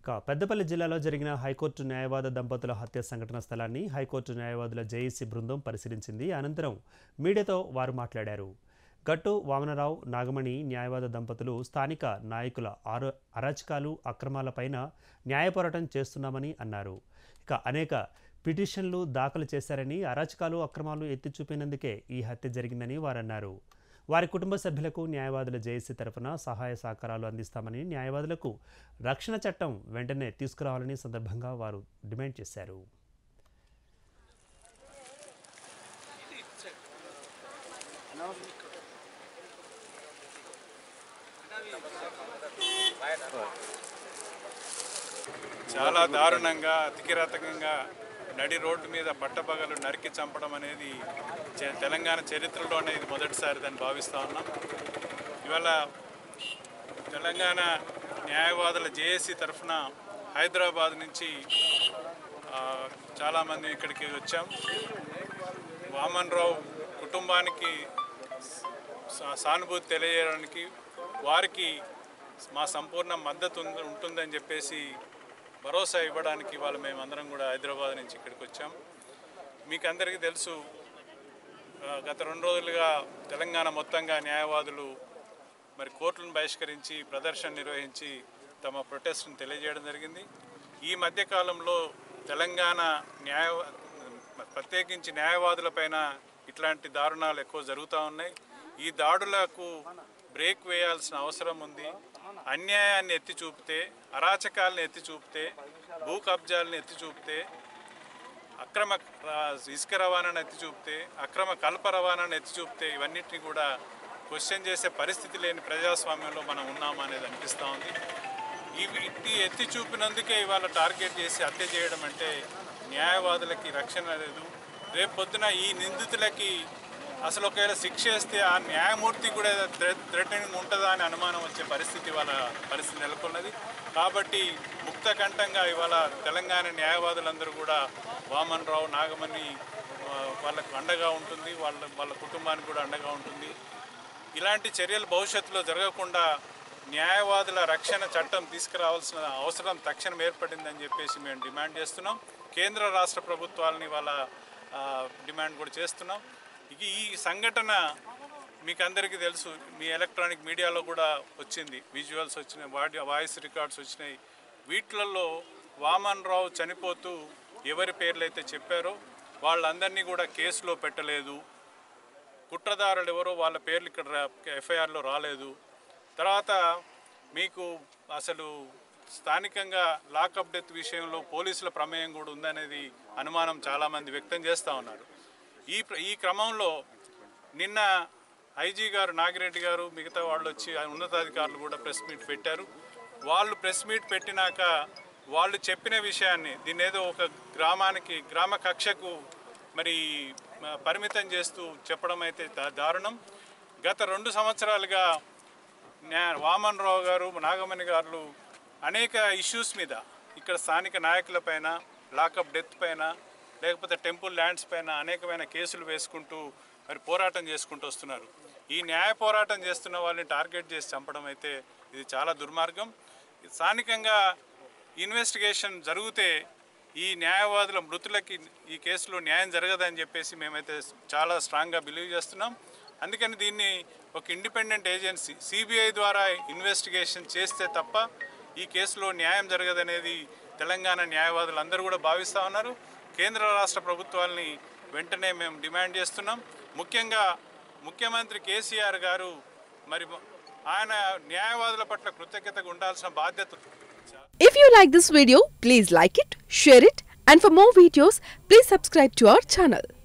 ఇక పెద్దపల్లి జిల్లాలో జరిగిన హైకోర్టు న్యాయవాద దంపతుల హత్య సంఘటన స్థలాన్ని హైకోర్టు న్యాయవాదుల జేఏసీ బృందం పరిశీలించింది అనంతరం మీడియాతో వారు మాట్లాడారు గట్టు వామనరావు నాగమణి న్యాయవాద దంపతులు స్థానిక నాయకుల ఆరో అరాచకాలు అక్రమాలపైన న్యాయ పోరాటం చేస్తున్నామని అన్నారు ఇక అనేక పిటిషన్లు దాఖలు చేశారని అరాచకాలు అక్రమాలు ఎత్తి చూపినందుకే ఈ హత్య జరిగిందని వారన్నారు వారి కుటుంబ సభ్యులకు న్యాయవాదుల జేఏసీ తరఫున సహాయ సహకారాలు అందిస్తామని న్యాయవాదులకు రక్షణ చట్టం వెంటనే తీసుకురావాలని సందర్భంగా వారు డిమాండ్ చేశారు చాలా దారుణంగా అతికిరాతకంగా నడి రోడ్డు మీద పట్టపగలు నరికి చంపడం అనేది చే- తెలంగాణ చరిత్రలోనే ఇది మొదటిసారి దాన్ని భావిస్తా ఉన్నాం ఇవాళ తెలంగాణ న్యాయవాదుల జేఏసీ తరఫున హైదరాబాద్ నుంచి ఆ, చాలామంది ఇక్కడికి వచ్చాం వామన్ రావు కుటుంబానికి సా- సానుభూతి తెలియజేయడానికి వారికి మా సంపూర్ణ మద్దతు ఉంది- ఉంటుందని చెప్పేసి భరోసా ఇవ్వడానికి ఇవాళ మేమందరం కూడా హైదరాబాద్ నుంచి ఇక్కడికి వచ్చాం మీకు అందరికీ తెలుసు ఆ, గత రెండు రోజులుగా తెలంగాణ మొత్తంగా న్యాయవాదులు మరి కోర్టులను బహిష్కరించి ప్రదర్శన నిర్వహించి తమ ప్రొటెస్ట్ని తెలియజేయడం జరిగింది ఈ మధ్యకాలంలో తెలంగాణ న్యాయ ప్రత్యేకించి న్యాయవాదులపైన ఇట్లాంటి దారుణాలు ఎక్కువ జరుగుతూ ఉన్నాయి ఈ దాడులకు బ్రేక్ వేయాల్సిన అవసరం ఉంది అన్యాయాన్ని ఎత్తి చూపితే అరాచకాలను ఎత్తి చూపితే భూ కబ్జాలను ఎత్తి చూపితే అక్రమ ఆ, ఇసుక రవాణాను ఎత్తి చూపితే అక్రమ కల్ప రవాణాను ఎత్తి చూపితే ఇవన్నిటిని కూడా క్వశ్చన్ చేసే పరిస్థితి లేని ప్రజాస్వామ్యంలో మనం ఉన్నాం అనేది అనిపిస్తూ ఉంది ఇవి ఇట్టి ఎత్తి చూపినందుకే ఇవాళ టార్గెట్ చేసి హత్య చేయడం అంటే న్యాయవాదులకి రక్షణ లేదు రేపు పొద్దున ఈ నిందితులకి అసలు ఒకవేళ శిక్ష వేస్తే ఆ న్యాయమూర్తి కూడా థ్రెటనింగ్ ఉంటుందా అని అనుమానం వచ్చే పరిస్థితి వాళ్ళ పరిస్థితి నెలకొన్నది కాబట్టి ముక్త కంఠంగా ఇవాళ తెలంగాణ న్యాయవాదులందరూ కూడా వామన్ రావు నాగమణి ఆ, వాళ్ళకు అండగా ఉంటుంది వాళ్ళ వాళ్ళ కుటుంబానికి కూడా అండగా ఉంటుంది ఇలాంటి చర్యలు భవిష్యత్తులో జరగకుండా న్యాయవాదుల రక్షణ చట్టం తీసుకురావాల్సిన అవసరం తక్షణం ఏర్పడిందని చెప్పేసి మేము డిమాండ్ చేస్తున్నాం కేంద్ర రాష్ట్ర ప్రభుత్వాలని వాళ్ళ ఆ, డిమాండ్ కూడా చేస్తున్నాం ఇక ఈ సంఘటన మీకు అందరికీ తెలుసు మీ ఎలక్ట్రానిక్ మీడియాలో కూడా వచ్చింది విజువల్స్ వచ్చినాయి వాడి వాయిస్ రికార్డ్స్ వచ్చినాయి వీటిలలో వామన్ రావు చనిపోతూ ఎవరి పేర్లు అయితే చెప్పారో వాళ్ళందరినీ కూడా కేసులో పెట్టలేదు కుట్రదారులు ఎవరో వాళ్ళ పేర్లు ఇక్కడ రా- ఎఫ్ఐఆర్లో రాలేదు తర్వాత మీకు అసలు స్థానికంగా లాకప్ డెత్ విషయంలో పోలీసుల ప్రమేయం కూడా ఉందనేది అనుమానం చాలామంది వ్యక్తం చేస్తూ ఉన్నారు ఈ ప్ర- ఈ క్రమంలో నిన్న ఐజీ గారు నాగిరెడ్డి గారు మిగతా వాళ్ళు వచ్చి ఆ ఉన్నతాధికారులు కూడా ప్రెస్ మీట్ పెట్టారు వాళ్ళు ప్రెస్ మీట్ పెట్టినాక వాళ్ళు చెప్పిన విషయాన్ని దీన్ని ఏదో ఒక గ్రామానికి గ్రామ కక్షకు మరి మ, పరిమితం చేస్తూ చెప్పడం అయితే దా- దారుణం గత రెండు సంవత్సరాలుగా న్యా వామన్ రావు గారు నాగమణి గారు అనేక ఇష్యూస్ మీద ఇక్కడ స్థానిక నాయకులపైన లాకప్ డెత్ పైన లేకపోతే టెంపుల్ ల్యాండ్స్ పైన అనేకమైన కేసులు వేసుకుంటూ మరి పోరాటం చేసుకుంటూ వస్తున్నారు ఈ న్యాయ పోరాటం చేస్తున్న వాళ్ళని టార్గెట్ చేసి చంపడం అయితే ఇది చాలా దుర్మార్గం స్థానికంగా ఇన్వెస్టిగేషన్ జరిగితే ఈ న్యాయవాదుల మృతులకి ఈ కేసులో న్యాయం జరగదని చెప్పేసి మేమైతే చాలా స్ట్రాంగ్గా బిలీవ్ చేస్తున్నాం అందుకని దీన్ని ఒక ఇండిపెండెంట్ ఏజెన్సీ సిబిఐ ద్వారా ఇన్వెస్టిగేషన్ చేస్తే తప్ప ఈ కేసులో న్యాయం జరగదనేది తెలంగాణ న్యాయవాదులు అందరూ కూడా భావిస్తూ ఉన్నారు కేంద్ర రాష్ట్ర ప్రభుత్వాల్ని వెంటనే మేము డిమాండ్ చేస్తున్నాం ముఖ్యంగా ముఖ్యమంత్రి కేసీఆర్ గారు మరి ఆయన న్యాయవాదుల పట్ల కృతజ్ఞతగా ఉండాల్సిన బాధ్యత If you like this video, please like it, share it, and for more videos, please subscribe to our channel.